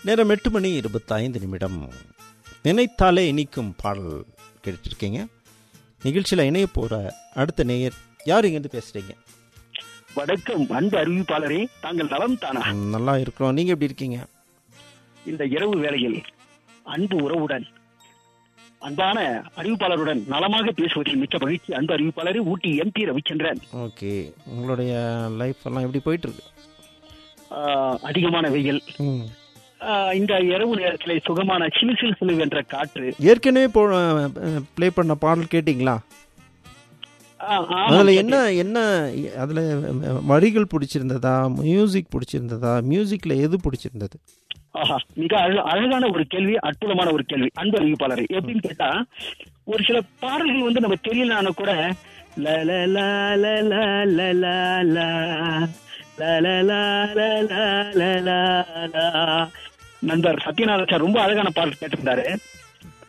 நேரம் எட்டு மணி இருபத்தைந்து நிமிடம் நினைத்தாலே இனிக்கும் பாடல் கேட்டுருக்கீங்க நிகழ்ச்சியில் இணைய போகிற அடுத்த நேயர் யார் இங்கேருந்து பேசுகிறீங்க வணக்கம் அன்பு அறிவிப்பாளரே தாங்கள் நலம் தானா நல்லா இருக்கிறோம் நீங்கள் எப்படி இருக்கீங்க இந்த இரவு வேளையில் அன்பு உறவுடன் அன்பான அறிவிப்பாளருடன் நலமாக பேசுவதில் மிக்க மகிழ்ச்சி அன்பு அறிவிப்பாளரே ஊட்டி எம்பி ரவிச்சந்திரன் ஓகே உங்களுடைய லைஃப் எல்லாம் எப்படி போயிட்டுருக்கு ஆஹ், அதிகமான வெயில் ம் ஆஹ், இந்த இரவு நேரத்தில் சுகமான சிலு சிலு சிலு என்ற காற்று ஏற்கனவே போ ப்ளே பண்ண பாடல் கேட்டிங்களா ஆஹ், ஆமாம், அதில் என்ன என்ன அதில் வரிகள் பிடிச்சிருந்ததா மியூசிக் பிடிச்சிருந்ததா மியூசிக்கில் எது பிடிச்சிருந்தது ஆஹா மிக அழ- அழகான ஒரு கேள்வி அற்புதமான ஒரு கேள்வி அன்பு அறிவிப்பாளர் எப்படின்னு கேட்டா ஒரு சில பாடல்கள் வந்து நம்ம தெரியலனாலும் கூட ல ல ல ல ல ல ல ல ல ல ல ல ல ல ல ல. நண்பர் சத்யநாதன் சார் ரொம்ப அழகான பாடல் கேட்டிருந்தாரு